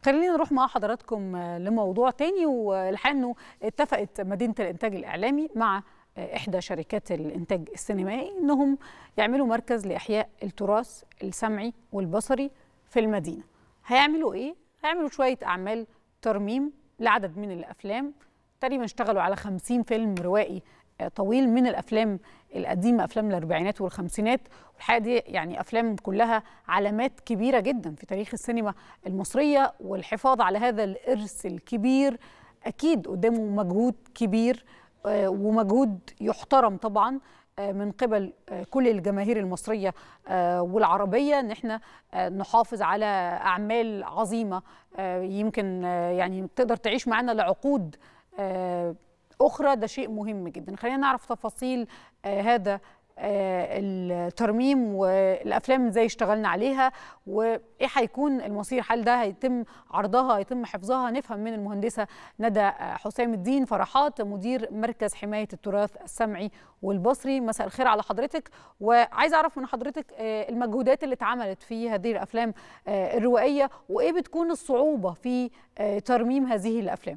خلينا نروح مع حضراتكم لموضوع تاني والحقيقه انه اتفقت مدينه الانتاج الاعلامي مع احدى شركات الانتاج السينمائي انهم يعملوا مركز لاحياء التراث السمعي والبصري في المدينه. هيعملوا ايه؟ هيعملوا شويه اعمال ترميم لعدد من الافلام تقريبا اشتغلوا على 50 فيلم روائي طويل من الافلام القديمه افلام الاربعينات والخمسينات والحقيقه دي يعني افلام كلها علامات كبيره جدا في تاريخ السينما المصريه والحفاظ على هذا الارث الكبير اكيد قدامه مجهود كبير ومجهود يحترم طبعا من قبل كل الجماهير المصريه والعربيه ان احنا نحافظ على اعمال عظيمه يمكن يعني تقدر تعيش معانا لعقود اخرى ده شيء مهم جدا خلينا نعرف تفاصيل هذا الترميم والافلام ازاي اشتغلنا عليها وايه هيكون المصير هل ده هيتم عرضها هيتم حفظها نفهم من المهندسه ندى حسام الدين فرحات مدير مركز حمايه التراث السمعي والبصري مساء الخير على حضرتك وعايزه اعرف من حضرتك المجهودات اللي اتعملت في هذه الافلام الروائيه وايه بتكون الصعوبه في ترميم هذه الافلام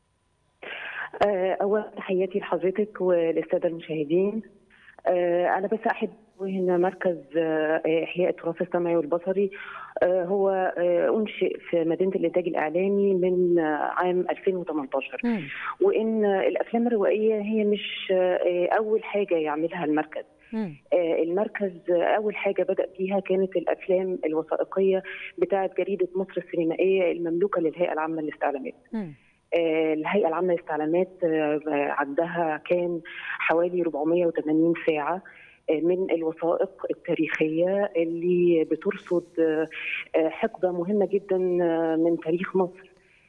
اولا تحياتي لحضرتك وللساده المشاهدين انا بس احب هنا مركز احياء التراث السمعي والبصري هو انشئ في مدينه الانتاج الاعلامي من عام 2018 م. وان الافلام الروائيه هي مش اول حاجه يعملها المركز م. المركز اول حاجه بدا بيها كانت الافلام الوثائقيه بتاعه جريده مصر السينمائيه المملوكه للهيئه العامه للاستعلامات م. الهيئه العامه للاستعلامات عندها كان حوالي 480 ساعه من الوثائق التاريخيه اللي بترصد حقبه مهمه جدا من تاريخ مصر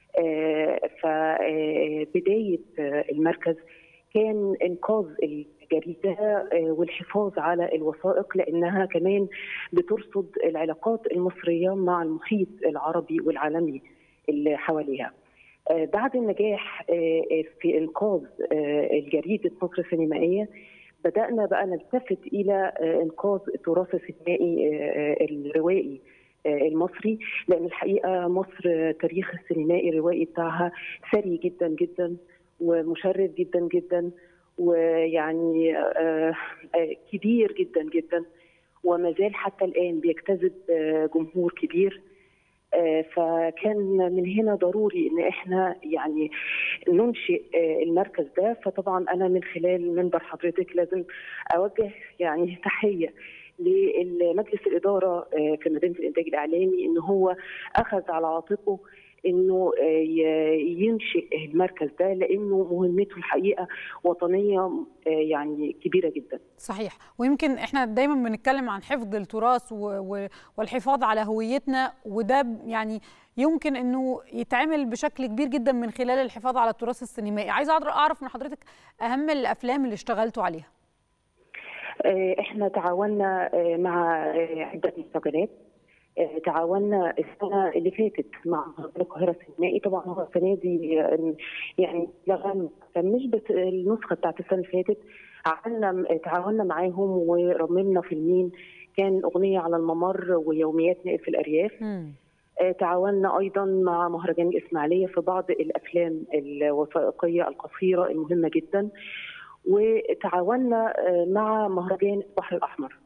فبدايه المركز كان انقاذ الجريده والحفاظ على الوثائق لانها كمان بترصد العلاقات المصريه مع المحيط العربي والعالمي اللي حواليها. بعد النجاح في انقاذ الجريده مصر السينمائيه بدانا بقى نلتفت الى انقاذ التراث السينمائي الروائي المصري لان الحقيقه مصر تاريخ السينمائي الروائي بتاعها ثري جدا جدا ومشرف جدا جدا ويعني كبير جدا جدا وما زال حتى الان بيجتذب جمهور كبير فكان من هنا ضروري ان احنا يعني ننشئ المركز ده فطبعا انا من خلال منبر حضرتك لازم اوجه يعني تحيه لمجلس الاداره في مدينه الانتاج الاعلامي ان هو اخذ على عاتقه انه ينشئ المركز ده لانه مهمته الحقيقه وطنيه يعني كبيره جدا. صحيح ويمكن احنا دايما بنتكلم عن حفظ التراث والحفاظ على هويتنا وده يعني يمكن انه يتعمل بشكل كبير جدا من خلال الحفاظ على التراث السينمائي، عايزه اعرف من حضرتك اهم الافلام اللي اشتغلتوا عليها. احنا تعاوننا مع عده مهرجانات تعاوننا السنه اللي فاتت مع القاهره السينمائي طبعا هو السنه دي يعني لغم فمش بس النسخه بتاعت السنه اللي فاتت عملنا تعاوننا معاهم ورممنا فيلمين كان اغنيه على الممر ويوميات نائب في الارياف م. تعاوننا ايضا مع مهرجان الاسماعيليه في بعض الافلام الوثائقيه القصيره المهمه جدا وتعاوننا مع مهرجان البحر الاحمر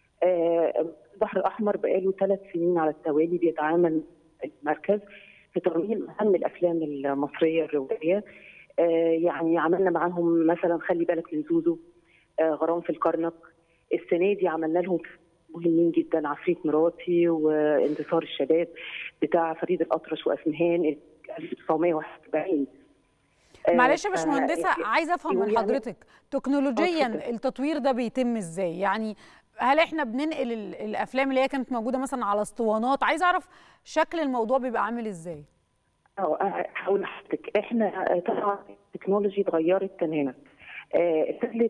البحر الاحمر بقاله ثلاث سنين على التوالي بيتعامل المركز في ترميم اهم الافلام المصريه الروائيه يعني عملنا معاهم مثلا خلي بالك من زوزو غرام في الكرنك السنه دي عملنا لهم مهمين جدا عفريت مراتي وانتصار الشباب بتاع فريد الاطرش واسمهان 1941 معلش يا باشمهندسه عايزه افهم من حضرتك تكنولوجيا التطوير ده بيتم ازاي يعني هل احنا بننقل الافلام اللي هي كانت موجوده مثلا على اسطوانات عايز اعرف شكل الموضوع بيبقى عامل ازاي اه هقول لحضرتك احنا طبعا التكنولوجي اتغيرت تماما فكره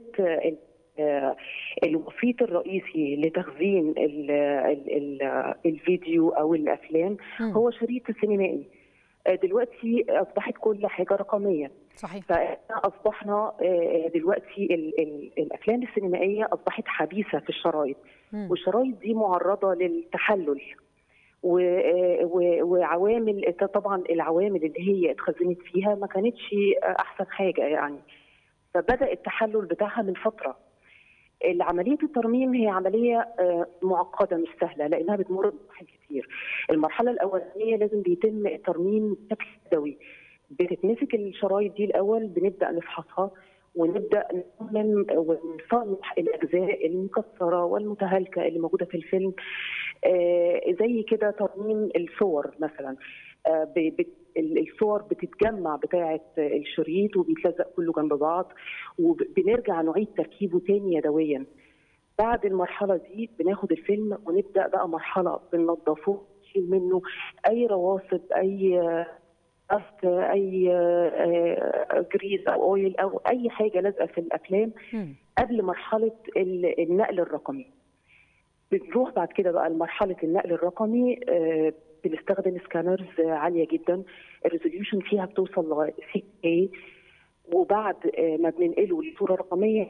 الوسيط الرئيسي لتخزين ال ال ال الفيديو او الافلام م. هو شريط السينمائي دلوقتي اصبحت كل حاجه رقميه صحيح فاحنا اصبحنا دلوقتي ال ال الافلام السينمائيه اصبحت حديثه في الشرايط م. والشرايط دي معرضه للتحلل وعوامل طبعا العوامل اللي هي اتخزنت فيها ما كانتش احسن حاجه يعني فبدا التحلل بتاعها من فتره عمليه الترميم هي عمليه معقده مش سهله لانها بتمر بمراحل كتير المرحله الاولانيه لازم بيتم الترميم بشكل يدوي بتتمسك الشرايط دي الاول بنبدا نفحصها ونبدا نعلم ونصلح الاجزاء المكسره والمتهالكه اللي موجوده في الفيلم آه زي كده ترميم الصور مثلا آه الصور بتتجمع بتاعه الشريط وبيتلزق كله جنب بعض وبنرجع نعيد تركيبه تاني يدويا بعد المرحله دي بناخد الفيلم ونبدا بقى مرحله بننضفه نشيل منه اي رواسب اي دست اي جريز او اويل او اي حاجه لازقه في الافلام قبل مرحله النقل الرقمي بنروح بعد كده بقى لمرحله النقل الرقمي بنستخدم سكانرز عاليه جدا الريزوليوشن فيها بتوصل لغايه 6 a وبعد ما بننقله لصوره رقميه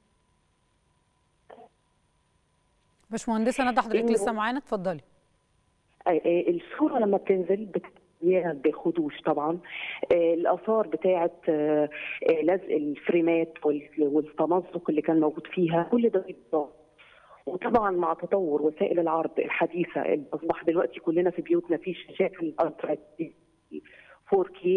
باشمهندسه ندى حضرتك لسه معانا اتفضلي الصوره لما بتنزل بخدوش طبعا الاثار بتاعه لزق الفريمات والتمزق اللي كان موجود فيها كل ده بيتضاف وطبعا مع تطور وسائل العرض الحديثه اللي اصبح دلوقتي كلنا في بيوتنا في شاشات الالترا 4K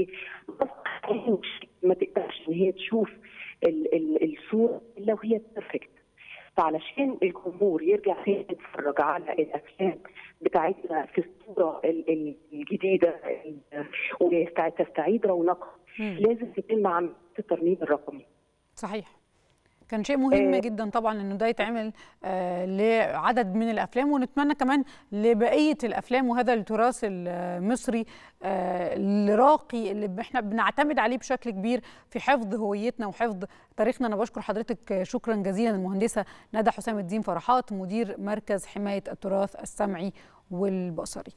ما تقدرش ان هي تشوف ال ال الصوره الا وهي بيرفكت فعلشان الجمهور يرجع تاني يتفرج على الافلام بتاعتنا في الصوره الجديده وتستعيد رونقها لازم تتم عمليه الترميم الرقمي. صحيح. كان شيء مهم آه جدا طبعا انه ده يتعمل آه لعدد من الافلام ونتمنى كمان لبقيه الافلام وهذا التراث المصري آه الراقي اللي احنا بنعتمد عليه بشكل كبير في حفظ هويتنا وحفظ تاريخنا انا بشكر حضرتك شكرا جزيلا المهندسه ندى حسام الدين فرحات مدير مركز حمايه التراث السمعي والبصري